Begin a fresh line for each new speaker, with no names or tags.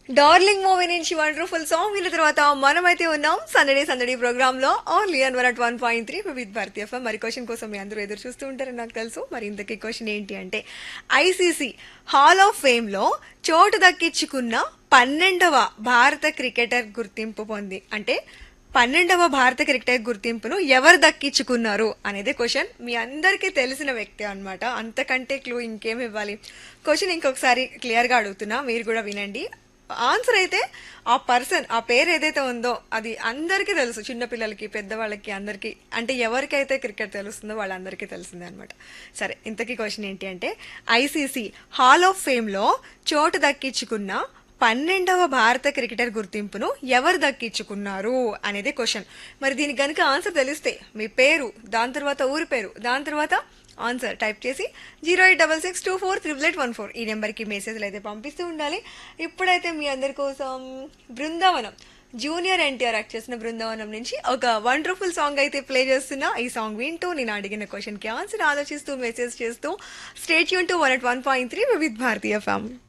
darling movie నుంచి wonderful song విన్న తర్వాత మనమైతే ఉన్నాం సందడి సందడి ప్రోగ్రామ్ లో only on one at one point three with Bharatiya FM మరి క్వశ్చన్ కోసం మీ అందరూ ఎదురు చూస్తూ ఉంటారని నాకు తెలుసు మరి ఇంతకీ క్వశ్చన్ ఏంటి అంటే ఐసీసీ హాల్ ఆఫ్ ఫేమ్ లో చోటు దక్కించుకున్న పన్నెండవ భారత క్రికెటర్ గుర్తింపు పొంది అంటే పన్నెండవ భారత క్రికెటర్ గుర్తింపును ఎవరు దక్కించుకున్నారు అనేది క్వశ్చన్ మీ అందరికీ తెలిసిన వ్యక్తి అన్నమాట అంతకంటే క్లూ ఇంకేం ఇవ్వాలి క్వశ్చన్ ఇంకొకసారి క్లియర్గా అడుగుతున్నా మీరు కూడా వినండి ఆన్సర్ అయితే ఆ పర్సన్ ఆ పేరు ఏదైతే ఉందో అది అందరికీ తెలుసు చిన్నపిల్లలకి పెద్దవాళ్ళకి అందరికీ అంటే ఎవరికైతే క్రికెట్ తెలుస్తుందో వాళ్ళందరికీ తెలిసిందే అనమాట సరే ఇంతకీ క్వశ్చన్ ఏంటి అంటే ఐసీసీ హాల్ ఆఫ్ ఫేమ్లో చోటు దక్కించుకున్న పన్నెండవ భారత క్రికెటర్ గుర్తింపును ఎవరు దక్కించుకున్నారు అనేది క్వశ్చన్ మరి దీనికి గనుక ఆన్సర్ తెలిస్తే మీ పేరు దాని తర్వాత ఊరి పేరు దాని తర్వాత ఆన్సర్ టైప్ చేసి zero eight double six two four triple eight one four ఈ నెంబర్కి మెసేజ్లు అయితే పంపిస్తూ ఉండాలి ఇప్పుడైతే మీ అందరి కోసం బృందావనం జూనియర్ ఎన్టీఆర్ యాక్ట్ చేసిన బృందావనం నుంచి ఒక వండర్ఫుల్ సాంగ్ అయితే ప్లే చేస్తున్నా ఈ సాంగ్ వింటూ నేను అడిగిన క్వశ్చన్కి ఆన్సర్ ఆలోచిస్తూ మెసేజ్ చేస్తూ స్టేట్ యూన్ to one at one point three with Bharatiya family